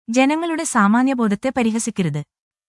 ജനങ്ങളുടെ സാമാന്യബോധത്തെ പരിഹസിക്കരുത്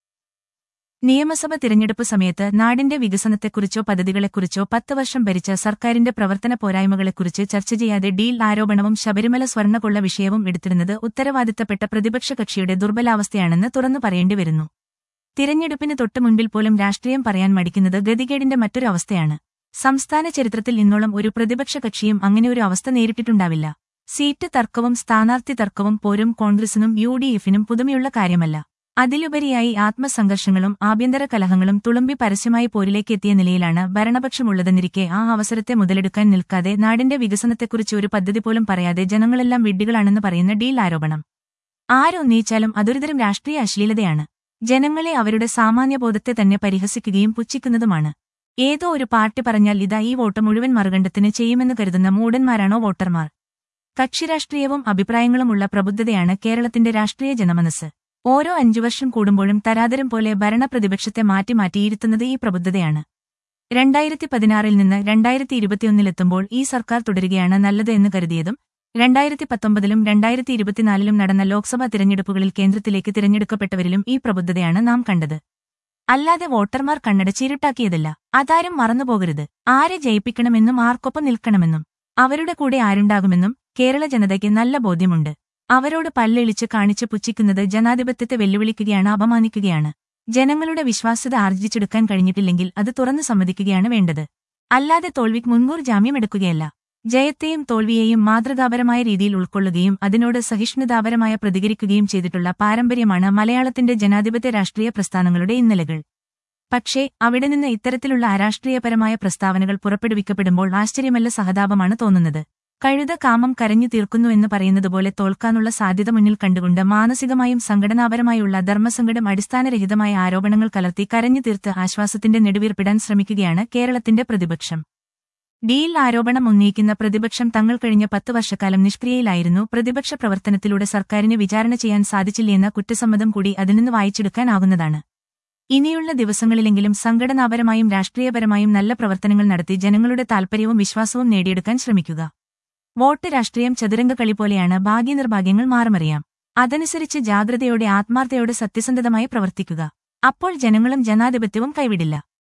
നിയമസഭ തിരഞ്ഞെടുപ്പ് സമയത്ത് നാടിന്റെ വികസനത്തെക്കുറിച്ചോ പദ്ധതികളെക്കുറിച്ചോ പത്ത് വർഷം ഭരിച്ച സർക്കാരിന്റെ പ്രവർത്തന പോരായ്മകളെക്കുറിച്ച് ചർച്ച ചെയ്യാതെ ഡീൽ ആരോപണവും ശബരിമല സ്വർണ്ണകൊള്ള വിഷയവും എടുത്തിരുന്നത് ഉത്തരവാദിത്തപ്പെട്ട പ്രതിപക്ഷ കക്ഷിയുടെ ദുർബലാവസ്ഥയാണെന്ന് തുറന്നു പറയേണ്ടി വരുന്നു തിരഞ്ഞെടുപ്പിന് തൊട്ടു മുൻപിൽ പോലും രാഷ്ട്രീയം പറയാൻ മടിക്കുന്നത് ഗതികേടിന്റെ മറ്റൊരു അവസ്ഥയാണ് സംസ്ഥാന ചരിത്രത്തിൽ ഇന്നോളം ഒരു പ്രതിപക്ഷ കക്ഷിയും അങ്ങനെ ഒരു അവസ്ഥ നേരിട്ടിട്ടുണ്ടാവില്ല സീറ്റ് തർക്കവും സ്ഥാനാർത്ഥി തർക്കവും പോരും കോൺഗ്രസിനും യു ഡി എഫിനും പുതുമയുള്ള കാര്യമല്ല അതിലുപരിയായി ആത്മസംഘർഷങ്ങളും ആഭ്യന്തര കലഹങ്ങളും തുളുമ്പി പരസ്യമായി പോരിലേക്ക് എത്തിയ നിലയിലാണ് ഭരണപക്ഷമുള്ളതെന്നിരിക്കെ ആ അവസരത്തെ മുതലെടുക്കാൻ നിൽക്കാതെ നാടിന്റെ വികസനത്തെക്കുറിച്ച് ഒരു പദ്ധതി പോലും പറയാതെ ജനങ്ങളെല്ലാം വിഡ്ഢികളാണെന്ന് പറയുന്ന ഡീൽ ആരോപണം ആരുന്നയിച്ചാലും അതൊരുതരം രാഷ്ട്രീയ അശ്ലീലതയാണ് ജനങ്ങളെ അവരുടെ സാമാന്യബോധത്തെ തന്നെ പരിഹസിക്കുകയും പുച്ഛിക്കുന്നതുമാണ് ഏതോ ഒരു പാർട്ടി പറഞ്ഞാൽ ഇതാ ഈ വോട്ട് മുഴുവൻ മറുകണ്ഠത്തിന് ചെയ്യുമെന്ന് കരുതുന്ന മൂടന്മാരാണോ വോട്ടർമാർ കക്ഷിരാഷ്ട്രീയവും അഭിപ്രായങ്ങളുമുള്ള പ്രബുദ്ധതയാണ് കേരളത്തിന്റെ രാഷ്ട്രീയ ജനമനസ് ഓരോ അഞ്ചു വർഷം കൂടുമ്പോഴും തരാതരം പോലെ ഭരണപ്രതിപക്ഷത്തെ മാറ്റി മാറ്റിയിരുത്തുന്നത് ഈ പ്രബുദ്ധതയാണ് രണ്ടായിരത്തി പതിനാറിൽ നിന്ന് രണ്ടായിരത്തി ഇരുപത്തിയൊന്നിലെത്തുമ്പോൾ ഈ സർക്കാർ തുടരുകയാണ് നല്ലത് എന്ന് കരുതിയതും രണ്ടായിരത്തി പത്തൊമ്പതിലും രണ്ടായിരത്തി ഇരുപത്തിനാലിലും നടന്ന ലോക്സഭാ തിരഞ്ഞെടുപ്പുകളിൽ കേന്ദ്രത്തിലേക്ക് തിരഞ്ഞെടുക്കപ്പെട്ടവരിലും ഈ പ്രബുദ്ധതയാണ് നാം കണ്ടത് അല്ലാതെ വോട്ടർമാർ കണ്ണടച്ചിരുട്ടാക്കിയതല്ല അതാരും മറന്നുപോകരുത് ആരെ ജയിപ്പിക്കണമെന്നും ആർക്കൊപ്പം നിൽക്കണമെന്നും അവരുടെ കൂടെ ആരുണ്ടാകുമെന്നും കേരള ജനതയ്ക്ക് നല്ല ബോധ്യമുണ്ട് അവരോട് പല്ലെളിച്ച് കാണിച്ച് പുച്ഛിക്കുന്നത് ജനാധിപത്യത്തെ വെല്ലുവിളിക്കുകയാണ് അപമാനിക്കുകയാണ് ജനങ്ങളുടെ വിശ്വാസ്യത ആർജിച്ചെടുക്കാൻ കഴിഞ്ഞിട്ടില്ലെങ്കിൽ അത് തുറന്നു സമ്മതിക്കുകയാണ് വേണ്ടത് അല്ലാതെ തോൽവിക്ക് മുൻകൂർ ജാമ്യമെടുക്കുകയല്ല ജയത്തെയും തോൽവിയെയും മാതൃകാപരമായ രീതിയിൽ ഉൾക്കൊള്ളുകയും അതിനോട് സഹിഷ്ണുതാപരമായ പ്രതികരിക്കുകയും ചെയ്തിട്ടുള്ള പാരമ്പര്യമാണ് മലയാളത്തിന്റെ ജനാധിപത്യ രാഷ്ട്രീയ പ്രസ്ഥാനങ്ങളുടെ ഇന്നലകൾ പക്ഷേ അവിടെ നിന്ന് ഇത്തരത്തിലുള്ള അരാഷ്ട്രീയപരമായ പ്രസ്താവനകൾ പുറപ്പെടുവിക്കപ്പെടുമ്പോൾ ആശ്ചര്യമല്ല സഹതാപമാണ് തോന്നുന്നത് കഴുത കാമം കരഞ്ഞു തീർക്കുന്നു എന്ന് പറയുന്നതുപോലെ തോൽക്കാനുള്ള സാധ്യത മുന്നിൽ കണ്ടുകൊണ്ട് മാനസികമായും സംഘടനാപരമായുള്ള ധർമ്മസങ്കടം അടിസ്ഥാനരഹിതമായ ആരോപണങ്ങൾ കലർത്തി കരഞ്ഞു തീർത്ത് ആശ്വാസത്തിന്റെ നെടുവീർപ്പിടാൻ ശ്രമിക്കുകയാണ് കേരളത്തിന്റെ പ്രതിപക്ഷം ഡീൽ ആരോപണം ഉന്നയിക്കുന്ന പ്രതിപക്ഷം തങ്ങൾ കഴിഞ്ഞ പത്ത് വർഷക്കാലം നിഷ്ക്രിയയിലായിരുന്നു പ്രതിപക്ഷ പ്രവർത്തനത്തിലൂടെ സർക്കാരിന് വിചാരണ ചെയ്യാൻ സാധിച്ചില്ലെന്ന കുറ്റസമ്മതം കൂടി അതിൽ നിന്ന് വായിച്ചെടുക്കാനാകുന്നതാണ് ഇനിയുള്ള ദിവസങ്ങളിലെങ്കിലും സംഘടനാപരമായും രാഷ്ട്രീയപരമായും നല്ല പ്രവർത്തനങ്ങൾ നടത്തി ജനങ്ങളുടെ താൽപര്യവും വിശ്വാസവും നേടിയെടുക്കാൻ ശ്രമിക്കുക വോട്ട് രാഷ്ട്രീയം ചതുരംഗക്കളി പോലെയാണ് ഭാഗ്യനിർഭാഗ്യങ്ങൾ മാറുമറിയാം അതനുസരിച്ച് ജാഗ്രതയോടെ ആത്മാർത്ഥയോടെ സത്യസന്ധതമായി പ്രവർത്തിക്കുക അപ്പോൾ ജനങ്ങളും ജനാധിപത്യവും കൈവിടില്ല